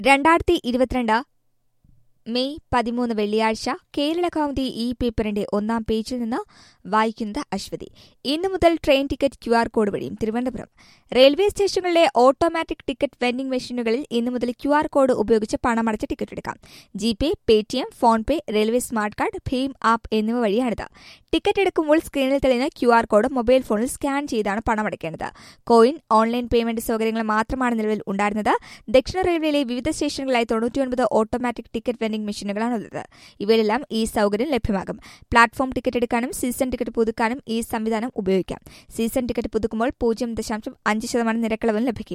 രണ്ടായിരത്തി ഇരുപത്തിരണ്ട് മെയ് പതിമൂന്ന് വെള്ളിയാഴ്ച കേരള കൗമുദി ഈ പേപ്പറിന്റെ ഒന്നാം പേജിൽ നിന്ന് വായിക്കുന്നത് അശ്വതി ഇന്നു മുതൽ train ticket Q R code വഴിയും തിരുവനന്തപുരം റെയിൽവേ സ്റ്റേഷനുകളിലെ ഓട്ടോമാറ്റിക് ടിക്കറ്റ് വെൻഡിംഗ് മെഷീനുകളിൽ ഇന്നു മുതൽ ക്യു ആർ കോഡ് ഉപയോഗിച്ച് പണമടച്ച് ടിക്കറ്റ് എടുക്കാം G pay Paytm PhonePe railway smart card ഭീം ആപ്പ് എന്നിവ വഴിയാണിത് ടിക്കറ്റ് എടുക്കുമ്പോൾ സ്ക്രീനിൽ തെളിയുന്ന ക്യു ആർ കോഡ് മൊബൈൽ ഫോണിൽ സ്കാൻ ചെയ്താണ് പണമടയ്ക്കേണ്ടത് കോയിൻ ഓൺലൈൻ പേയ്മെന്റ് സൗകര്യങ്ങൾ മാത്രമാണ് നിലവിൽ ഉണ്ടായിരുന്നത് ദക്ഷിണ റെയിൽവേയിലെ വിവിധ സ്റ്റേഷനുകളായി തൊണ്ണൂറ്റിയൊൻപത് ഓട്ടോമാറ്റിക് ടിക്കറ്റ് വെൻഡിംഗ് മെഷീനുകളാണുള്ളത് ഇവയിലെല്ലാം ഈ സൗകര്യം ലഭ്യമാകും പ്ലാറ്റ്ഫോം ടിക്കറ്റ് എടുക്കാനും സീസൺ ടിക്കറ്റ് പുതുക്കാനും ഈ സംവിധാനം ഉപയോഗിക്കാം സീസൺ ടിക്കറ്റ് പുതുക്കുമ്പോൾ പൂജ്യം ദശാംശം അഞ്ച് ശതമാനം നിരക്കളവും ലഭിക്കും